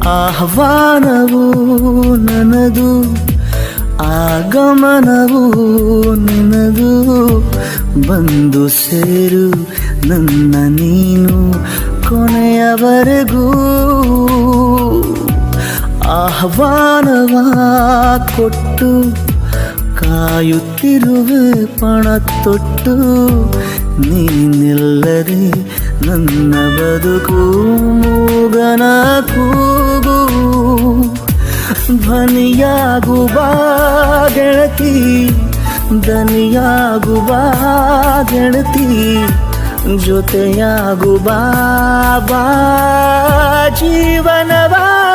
ಆಹ್ವಾನವು ನನದು ಆಗಮನವು ನಿನದು ಬಂದು ಸೇರು ನನ್ನ ನೀನು ಕೊನೆಯವರೆಗೂ ಆಹ್ವಾನವ ಕೊಟ್ಟು ಕಾಯುತ್ತಿರುವೆ ಪಣ ತೊಟ್ಟು ನೀನಿಲ್ಲದೆ ನನ್ನ ಬದುಕು ಮೂಗನ ಕೂಗು ಧ್ವನಿಯಾಗುವ ಗೆಳತಿ ದನಿಯಾಗುವ ಗೆಳತಿ ಜೊತೆಯಾಗುವ ಬಾ ಜೀವನವಾ